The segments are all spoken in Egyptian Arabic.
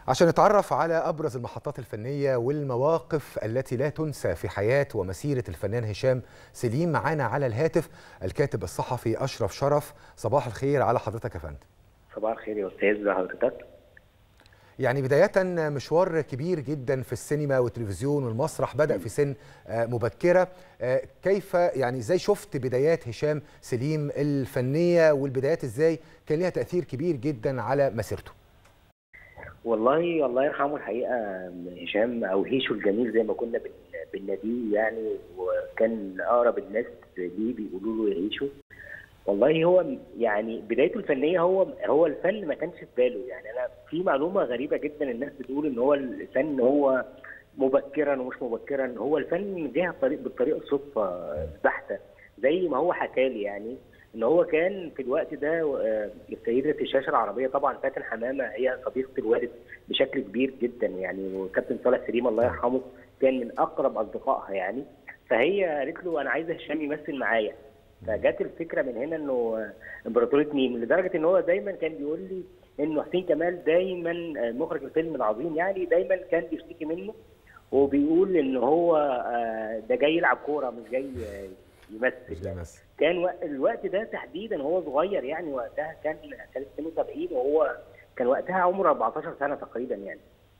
عشان نتعرف على أبرز المحطات الفنية والمواقف التي لا تنسى في حياة ومسيرة الفنان هشام سليم معانا على الهاتف الكاتب الصحفي أشرف شرف صباح الخير على حضرتك يا فندم صباح الخير يا أستاذ حضرتك يعني بداية مشوار كبير جدا في السينما والتلفزيون والمسرح بدأ في سن مبكرة كيف يعني ازاي شفت بدايات هشام سليم الفنية والبدايات ازاي كان لها تأثير كبير جدا على مسيرته والله الله يرحمه الحقيقه هشام او هيشو الجميل زي ما كنا بنناديه يعني وكان اقرب الناس ليه بيقولوا له يا هيشو والله هو يعني بدايته الفنيه هو هو الفن ما كانش في باله يعني انا في معلومه غريبه جدا الناس بتقول ان هو الفن هو مبكرا ومش مبكرا هو الفن جه طريق بالطريقه الصدفه بحته زي ما هو حكى لي يعني ان هو كان في الوقت ده السيده الشاشه العربيه طبعا فاتن حمامه هي صديقه الوالد بشكل كبير جدا يعني وكابتن صالح سليم الله يرحمه كان من اقرب اصدقائها يعني فهي قالت له انا عايزه هشام يمثل معايا فجت الفكره من هنا انه امبراطوريه ميم لدرجه ان هو دايما كان بيقول لي انه حسين كمال دايما مخرج الفيلم العظيم يعني دايما كان بيشتكي منه وبيقول ان هو ده جاي يلعب كوره مش جاي يمثل يعني. كان الوقت ده تحديدا وهو صغير يعني وقتها كان كان 72 وهو كان وقتها عمره 14 سنه تقريبا يعني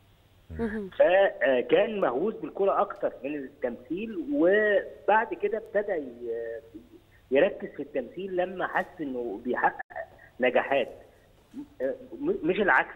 فكان مهووس بالكوره اكتر من التمثيل وبعد كده ابتدى يركز في التمثيل لما حس انه بيحقق نجاحات مش العكس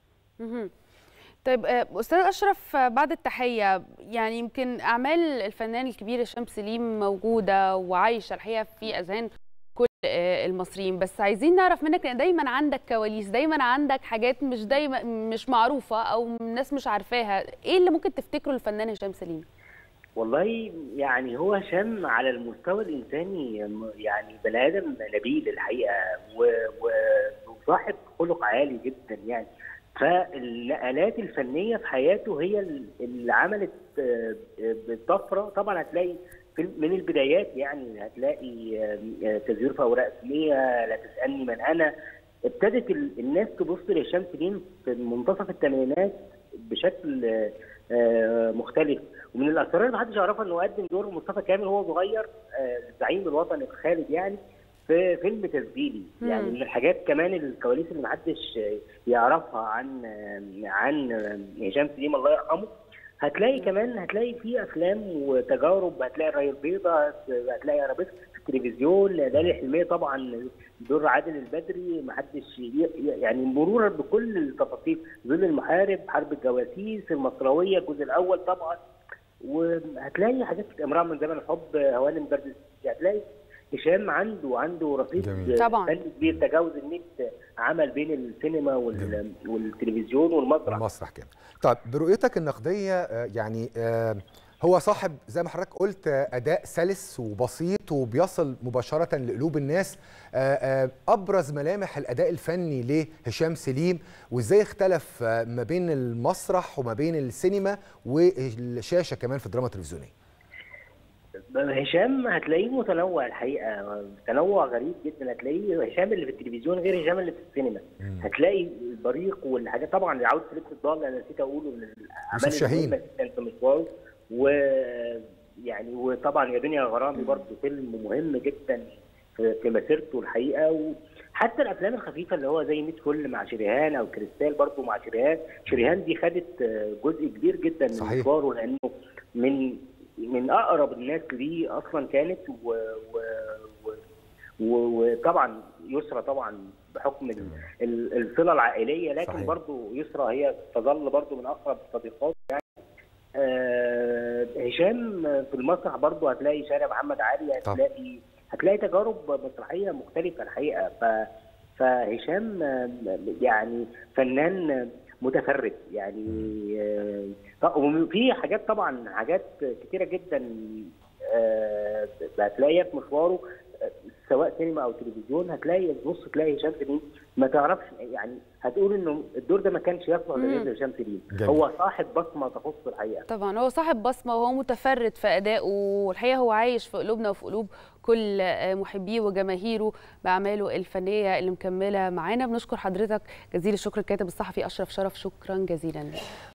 طيب استاذ اشرف بعد التحيه يعني يمكن اعمال الفنان الكبير هشام سليم موجوده وعايشه الحقيقه في اذهان كل المصريين بس عايزين نعرف منك ان دايما عندك كواليس دايما عندك حاجات مش دايما مش معروفه او الناس مش عارفاها ايه اللي ممكن تفتكره الفنان هشام سليم والله يعني هو هشام على المستوى الانساني يعني بني ادم نبيل الحقيقه وصاحب خلق عالي جدا يعني فالنقلات الفنيه في حياته هي اللي عملت بالطفره طبعا هتلاقي من البدايات يعني هتلاقي تزوير في اوراق رسميه لا تسالني من انا ابتدت الناس تبص لهشام سليم في منتصف الثمانينات بشكل مختلف ومن الاسرار اللي محدش يعرفها انه قدم دور مصطفى كامل وهو صغير الزعيم الوطني الخالد يعني في فيلم تسجيلي يعني من الحاجات كمان الكواليس اللي محدش يعرفها عن عن هشام سليم الله يرحمه هتلاقي كمان هتلاقي في افلام وتجارب هتلاقي الرايه البيضاء هتلاقي ارابيسك في التلفزيون ليالي الحلميه طبعا دور عادل البدري محدش يعني مرورا بكل التفاصيل ظل المحارب حرب الجواسيس المصراويه الجزء الاول طبعا وهتلاقي حاجات امراه من زمن الحب هوانم برد هتلاقي هشام عنده عنده رصيد طبعا فني كبير تجاوز ال 100 عمل بين السينما وال... والتلفزيون والمسرح المسرح كده طيب برؤيتك النقديه يعني هو صاحب زي ما حضرتك قلت اداء سلس وبسيط وبيصل مباشره لقلوب الناس ابرز ملامح الاداء الفني لهشام سليم وازاي اختلف ما بين المسرح وما بين السينما والشاشه كمان في الدراما التلفزيونيه هشام هتلاقيه متنوع الحقيقه تنوع غريب جدا هتلاقيه هشام اللي في التلفزيون غير هشام اللي في السينما مم. هتلاقي البريق والحاجات طبعا عاوز فليكس الضال انا نسيت اقوله من الاعمال شاهين في مشواره ويعني وطبعا يا دنيا غرامي برضه فيلم مهم جدا في مسيرته الحقيقه وحتى الافلام الخفيفه اللي هو زي 100 فل مع شريهان او كريستال برضه مع شريهان شريهان دي خدت جزء كبير جدا من مشواره لانه من من اقرب الناس ليه اصلا كانت و... و... و... وطبعا يسرى طبعا بحكم الصله العائليه لكن صحيح. برضو يسرى هي تظل برضو من اقرب الصديقات يعني آه هشام في المسرح برضو هتلاقي شارع محمد علي هتلاقي طب. هتلاقي تجارب مسرحيه مختلفه الحقيقه ف فهشام يعني فنان متفرد يعني وفي حاجات طبعا حاجات كتيره جدا هتلاقيها في مشواره سواء سينما او تلفزيون هتلاقي تبص تلاقي هشام سليم ما تعرفش يعني هتقول انه الدور ده ما كانش يصلح مم. لغير هشام سليم جميل. هو صاحب بصمه تخص الحقيقه طبعا هو صاحب بصمه وهو متفرد في ادائه والحقيقه هو عايش في قلوبنا وفي قلوب كل آه، محبيه وجماهيره باعماله الفنيه اللي مكمله معانا بنشكر حضرتك جزيل الشكر الكاتب الصحفي اشرف شرف شكرا جزيلا